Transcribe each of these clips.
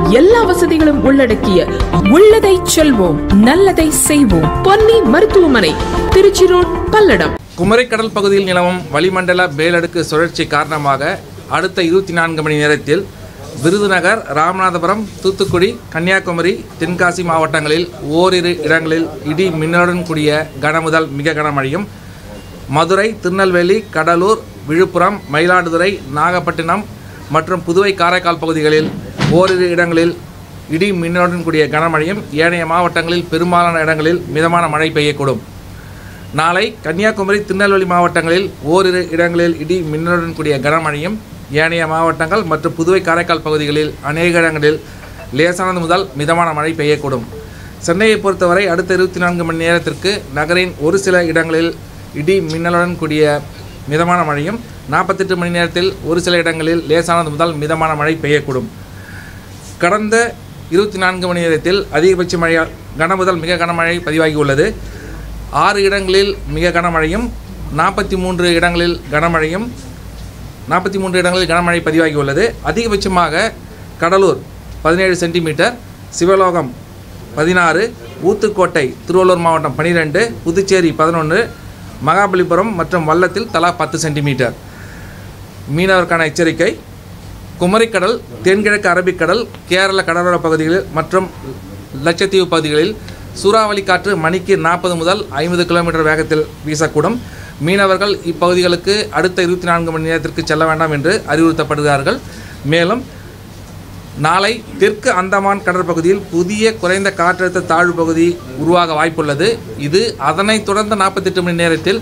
எல்லா வசதிகளும் உள்ளடக்கிய உள்ளதை செல்வோம் நல்லதை செய்வோம் பொன்னி மருத்துவமனை திருச்சி ரோட் பல்லடம் குமரிக்கடல் பகுதியில் நிலவும் வளிமண்டல மேலடுக்கு சுழற்சி காரணமாக அடுத்த இருபத்தி நான்கு மணி நேரத்தில் விருதுநகர் ராமநாதபுரம் தூத்துக்குடி கன்னியாகுமரி தென்காசி மாவட்டங்களில் ஓரிரு இடங்களில் இடி மின்னலுடன் கூடிய கனமுதல் மிக கனமழையும் மதுரை திருநெல்வேலி கடலூர் விழுப்புரம் மயிலாடுதுறை நாகப்பட்டினம் மற்றும் புதுவை காரைக்கால் பகுதிகளில் ஓரிரு இடங்களில் இடி மின்னலுடன் கூடிய கனமழையும் ஏனைய மாவட்டங்களில் பெரும்பாலான இடங்களில் மிதமான மழை பெய்யக்கூடும் நாளை கன்னியாகுமரி திருநெல்வேலி மாவட்டங்களில் ஓரிரு இடங்களில் இடி மின்னலுடன் கூடிய கனமழையும் ஏனைய மாவட்டங்கள் மற்றும் புதுவை காரைக்கால் பகுதிகளில் அநேக இடங்களில் லேசானது முதல் மிதமான மழை பெய்யக்கூடும் சென்னையை பொறுத்தவரை அடுத்த இருபத்தி நான்கு மணி நேரத்திற்கு நகரின் ஒரு சில இடங்களில் இடி மின்னலுடன் கூடிய மிதமான மழையும் நாற்பத்தெட்டு மணி நேரத்தில் ஒரு சில இடங்களில் லேசானது முதல் மிதமான மழை பெய்யக்கூடும் கடந்த இருபத்தி நான்கு மணி நேரத்தில் அதிகபட்ச மழையால் கன முதல் மிக கனமழை பதிவாகி உள்ளது ஆறு இடங்களில் மிக கனமழையும் நாற்பத்தி மூன்று இடங்களில் கனமழையும் நாற்பத்தி மூன்று இடங்களில் கனமழை பதிவாகி உள்ளது அதிகபட்சமாக கடலூர் பதினேழு சென்டிமீட்டர் சிவலோகம் பதினாறு ஊத்துக்கோட்டை திருவள்ளூர் மாவட்டம் பனிரெண்டு புதுச்சேரி பதினொன்று மகாபலிபுரம் மற்றும் வல்லத்தில் தலா பத்து சென்டிமீட்டர் மீனவருக்கான எச்சரிக்கை குமரிக்கடல் தென்கிழக்கு அரபிக்கடல் கேரள கடலோர பகுதிகளில் மற்றும் லட்சத்தீவு பகுதிகளில் சூறாவளி காற்று மணிக்கு நாற்பது முதல் ஐம்பது கிலோமீட்டர் வேகத்தில் வீசக்கூடும் மீனவர்கள் இப்பகுதிகளுக்கு அடுத்த இருபத்தி நான்கு மணி நேரத்திற்கு செல்ல வேண்டாம் என்று அறிவுறுத்தப்படுகிறார்கள் மேலும் நாளை தெற்கு அந்தமான் கடற்பகுதியில் புதிய குறைந்த காற்றழுத்த தாழ்வு பகுதி உருவாக வாய்ப்புள்ளது இது அதனைத் தொடர்ந்த நாற்பத்தெட்டு மணி நேரத்தில்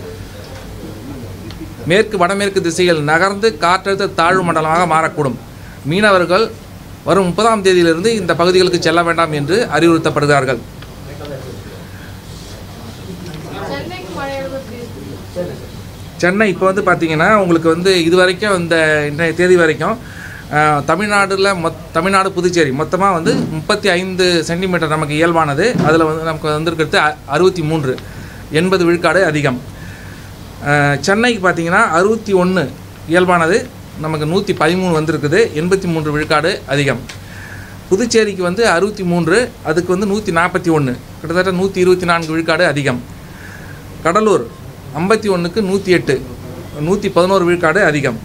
மேற்கு வடமேற்கு திசையில் நகர்ந்து காற்றழுத்த தாழ்வு மண்டலமாக மாறக்கூடும் மீனவர்கள் வரும் முப்பதாம் தேதியிலிருந்து இந்த பகுதிகளுக்கு செல்ல வேண்டாம் என்று அறிவுறுத்தப்படுகிறார்கள் சென்னை இப்போ வந்து பார்த்தீங்கன்னா உங்களுக்கு வந்து இது வரைக்கும் இந்த இன்றைய தேதி வரைக்கும் அஹ், தமிழ்நாடுல மொத் தமிழ்நாடு புதுச்சேரி மொத்தமாக வந்து முப்பத்தி ஐந்து சென்டிமீட்டர் நமக்கு இயல்பானது அதில் வந்து நமக்கு வந்திருக்கிறது அ- அறுபத்தி மூன்று எண்பது விழுக்காடு அதிகம் அஹ், சென்னைக்கு பார்த்தீங்கன்னா அறுபத்தி ஒன்று இயல்பானது நமக்கு நூற்றி பதிமூணு வந்திருக்குது எண்பத்தி மூன்று விழுக்காடு அதிகம் புதுச்சேரிக்கு வந்து அறுபத்தி மூன்று அதுக்கு வந்து நூற்றி நாற்பத்தி ஒன்று கிட்டத்தட்ட நூற்றி இருபத்தி நான்கு விழுக்காடு அதிகம் கடலூர் ஐம்பத்தி ஒன்றுக்கு நூற்றி எட்டு நூற்றி பதினோரு விழுக்காடு அதிகம்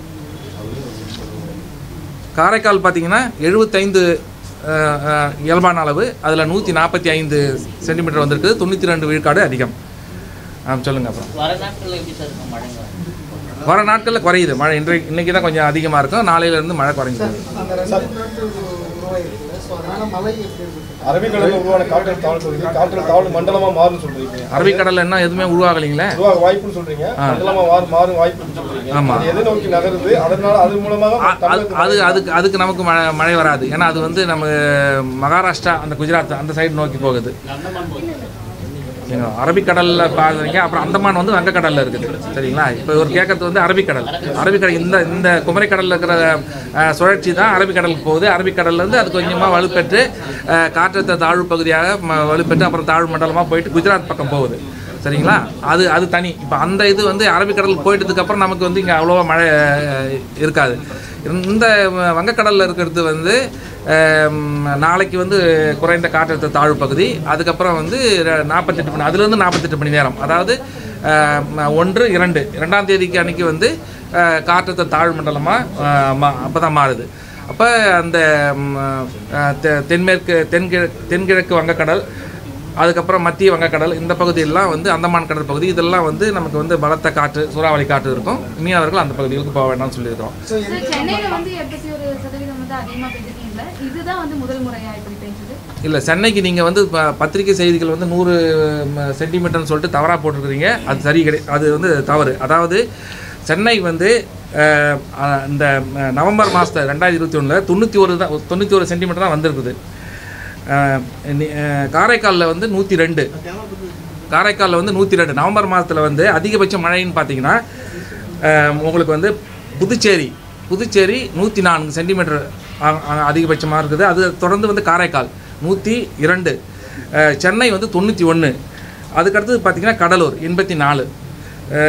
காரைக்கால் பார்த்தீங்கன்னா எழுபத்தைந்து அஹ், அஹ், இயல்பான அளவு அதில் நூற்றி நாற்பத்தி ஐந்து சென்டிமீட்டர் வந்திருக்குது தொண்ணூற்றி ரெண்டு விழுக்காடு அதிகம் ஆ சொல்லுங்கள் அப்புறம் வர நாட்களில் எப்படி சார் இருக்கும் மழைங்க வர நாட்களில் குறையுது மழை இன்றைக்கு இன்றைக்கி தான் கொஞ்சம் அதிகமாக இருக்கும் நாளையிலேருந்து மழை குறைஞ்சி போகுது அரபிக்கடலில் உருவான காற்றல் தாழ்வு சொல்றீங்க காற்றல் தாழ்வு மண்டலமா மாறும்னு சொல்றீங்க அரபிக்கடலில் என்ன எதுவுமே உருவாகலைங்களே உருவாக வாய்ப்புன்னு சொல்றீங்க மண்டலமா மாறு மாறும் வாய்ப்புன்னு சொல்றீங்க ஆமா. அது எதை நோக்கி நகருது அதனால அது மூலமாக அ- அது அது அதுக்கு அதுக்கு நமக்கு மழை மழை வராது ஏன்னா அது வந்து நம்ம மகாராஷ்டிரா அந்த குஜராத் அந்த சைடு நோக்கி போகுது நீங்க அரபிக்கடல்ல பாக்குறீங்க அப்புறம் அந்தமான் வந்து வங்கக்கடல்ல இருக்குது சரிங்களா இப்போ ஒரு கேட்கறது வந்து அரபிக்கடல் அரபிக்கடல் இந்த இந்த குமரிக்கடல்ல இருக்கிற அஹ், சுழற்சி தான் அரபிக்கடலுக்கு போகுது அரபிக்கடல்ல இருந்து அது கொஞ்சமாக வலுப்பெற்று அஹ், காற்றழுத்த தாழ்வு பகுதியாக ம- வலுப்பெற்று அப்புறம் தாழ்வு மண்டலமாக போயிட்டு குஜராத் பக்கம் போகுது சரிங்களா அது அது தனி இப்போ அந்த இது வந்து அரபிக்கடலுக்கு போயிட்டதுக்கு அப்புறம் நமக்கு வந்து இங்கே அவ்வளோவா மழை அஹ், இருக்காது இந்த வங்கக்கடலில் இருக்கிறது வந்து அஹ், நாளைக்கு வந்து குறைந்த காற்றழுத்த தாழ்வு பகுதி அதுக்கப்புறம் வந்து ர- நாற்பத்தெட்டு மணி அதுலேருந்து நாற்பத்தெட்டு மணி நேரம் அதாவது அஹ், ம- ஒன்று இரண்டு இரண்டாம் தேதிக்கு அன்னைக்கு வந்து அஹ், காற்றழுத்த தாழ்வு மண்டலமாக அப்போ தான் மாறுது அப்போ அந்த ம், அஹ், தெ- தென்மேற்கு தென்கிழக்கு தென்கிழக்கு வங்கக்கடல் அதுக்கப்புறம் மத்திய வங்கக்கடல் இந்த பகுதியெல்லாம் வந்து அந்தமான் கடல் பகுதி இதெல்லாம் வந்து நமக்கு வந்து பலத்த காற்று சூறாவளி காற்று இருக்கும் மீனவர்கள் அந்த பகுதிகளுக்கு போக வேண்டாம்னு சொல்லியிருக்கிறோம் சார், சென்னையில வந்து எண்பத்தி ஒரு சதவீதம் வந்து அதிகமா பெய்திருக்கீங்களா இதுதான் வந்து முதல் முறையா இப்படி பெஞ்சது இல்லை சென்னைக்கு நீங்கள் வந்து ப- பத்திரிகை செய்திகள் வந்து நூறு ம, சென்டிமீட்டர்னு சொல்லிட்டு தவறாக போட்டிருக்கிறீங்க அது சரி கிடை அது வந்து தவறு அதாவது சென்னை வந்து அஹ், அஹ், இந்த அஹ், நவம்பர் மாதத்தில் ரெண்டாயிரத்தி இருபத்தி ஒன்றில் தொண்ணூற்றி ஒரு தான் தொண்ணூற்றி ஒரு சென்டிமீட்டர் தான் வந்திருக்குது அஹ், நி- அஹ், காரைக்காலில் வந்து நூற்றி ரெண்டு காரைக்காலில் வந்து நூற்றி ரெண்டு நவம்பர் மாதத்தில் வந்து அதிகபட்ச மழைன்னு பார்த்தீங்கன்னா அஹ், உங்களுக்கு வந்து புதுச்சேரி புதுச்சேரி நூற்றி நான்கு சென்டிமீட்டர் அதிகபட்சமாக இருக்குது அது தொடர்ந்து வந்து காரைக்கால் நூற்றி இரண்டு அஹ், சென்னை வந்து தொண்ணூற்றி ஒன்று அதுக்கடுத்தது பார்த்திங்கன்னா கடலூர் எண்பத்தி நாலு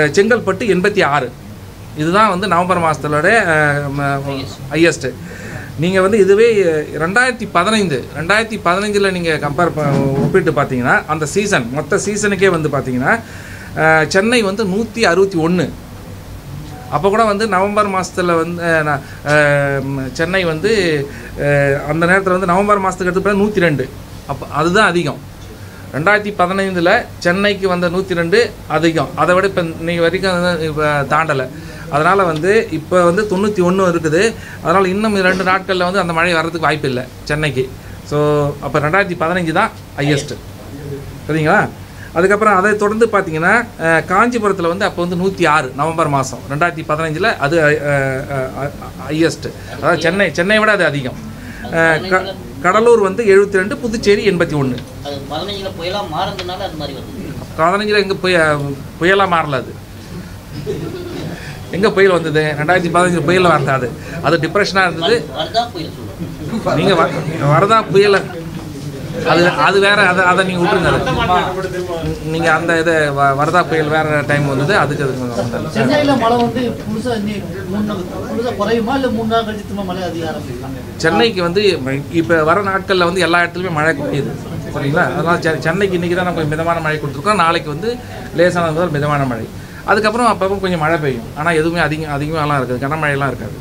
செங்கல்பட்டு எண்பத்தி ஆறு இதுதான் வந்து நவம்பர் மாதத்தோட ஹையஸ்ட்டு நீங்கள் வந்து இதுவே ரெண்டாயிரத்தி பதினைந்து ரெண்டாயிரத்தி பதினஞ்சில் நீங்கள் கம்பேர் ப ஒப்பிட்டு பார்த்தீங்கன்னா அந்த சீசன் மொத்த சீசனுக்கே வந்து பார்த்தீங்கன்னா அஹ், சென்னை வந்து நூற்றி அறுபத்தி ஒன்று அப்போ கூட வந்து நவம்பர் மாதத்தில் வந்து அஹ், நான், அஹ், ம், சென்னை வந்து அஹ், அந்த நேரத்தில் வந்து நவம்பர் மாதத்துக்கு எடுத்து பிறகு நூற்றி ரெண்டு அப்போ அதுதான் அதிகம் ரெண்டாயிரத்தி பதினைந்தில் சென்னைக்கு வந்த நூற்றி ரெண்டு அதிகம் அதை விட இப்போ இன்னைக்கு வரைக்கும் வந்து இப்போ தாண்டலை அதனால் வந்து இப்போ வந்து தொண்ணூற்றி ஒன்று இருக்குது அதனால் இன்னும் ரெண்டு நாட்களில் வந்து அந்த மழை வர்றதுக்கு வாய்ப்பு இல்லை சென்னைக்கு ஸோ அப்போ ரெண்டாயிரத்தி பதினஞ்சு தான் ஹையஸ்ட்டு சரிங்களா அதுக்கப்புறம் அதை தொடர்ந்து பார்த்தீங்கன்னா அஹ், காஞ்சிபுரத்தில் வந்து அப்போ வந்து நூற்றி ஆறு நவம்பர் மாதம் ரெண்டாயிரத்தி பதினஞ்சில் அது ஹையஸ்ட்டு அதாவது சென்னை சென்னையை விட அது அதிகம் அஹ், க கடலூர் வந்து எழுபத்தி ரெண்டு புதுச்சேரி எண்பத்தி ஒன்று அது பதினஞ்சுல புயலா மாறதுனால அது மாதிரி வருது பதினஞ்சில் எங்கே புய புயலாக மாறல அது எங்கே புயல் வந்தது ரெண்டாயிரத்தி பதினஞ்சு புயலில் வரல அது அது டிப்ரெஷனாக இருந்தது வருதா புயல் சொல்லுவோம் நீங்கள் வரதா புயல் அது அது வேற அதை அதை நீங்கள் விட்டுருங்க அது நீங்கள் அந்த இது வ- வரதா புயல் வேற டைம் வந்தது அதுக்கு அதுக்கு வந்தது. சென்னையில மழை வந்து புதுசா இன்னி மூணு நாள் புதுசா குறையுமா இல்ல மூணு நாள் கழிச்சு திரும்ப மழை அதிக ஆரம்பிக்கலாம் சென்னைக்கு வந்து இப்போ வர நாட்களில் வந்து எல்லா இடத்துலையுமே மழை பெய்யுது சரிங்களா அதனால் செ சென்னைக்கு இன்றைக்கி தான் நம்ம மிதமான மழை கொடுத்துருக்கோம் நாளைக்கு வந்து லேசான முதல் மிதமான மழை அதுக்கப்புறம் அப்பப்போ கொஞ்சம் மழை பெய்யும் ஆனால் எதுவுமே அதிகம் அதிகமாகலாம் இருக்காது கனமழையெல்லாம் இருக்காது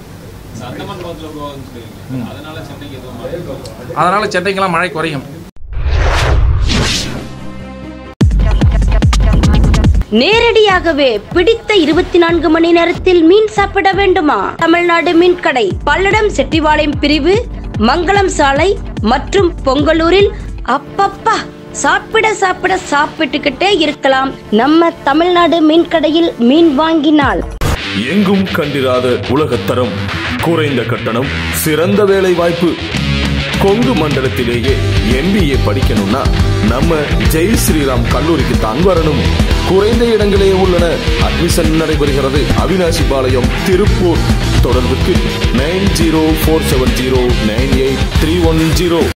அதனால் சென்னைக்கெல்லாம் மழை குறையும் நேரடியாகவே பிடித்த இருபத்தி நான்கு மணி நேரத்தில் மீன் சாப்பிட வேண்டுமா தமிழ்நாடு மீன் கடை பல்லடம் செட்டிவாளையம் பிரிவு மங்களம் சாலை மற்றும் பொங்கலூரில் அப்பப்பா சாப்பிட சாப்பிட சாப்பிட்டுக்கிட்டே இருக்கலாம் நம்ம தமிழ்நாடு மீன் கடையில் மீன் வாங்கினால் எங்கும் கண்டிராத உலகத்தரம் குறைந்த கட்டணம் சிறந்த வேலை வாய்ப்பு கொங்கு மண்டலத்திலேயே எம்பிஏ படிக்கணும்னா நம்ம ஜெய் ஸ்ரீராம் கல்லூரிக்கு தான் வரணும் குறைந்த இடங்களே உள்ளன அட்மிஷன் நடைபெறுகிறது அவினாசி பாளையம் திருப்பூர் தொடர்புக்கு nine zero four seven zero nine eight three one zero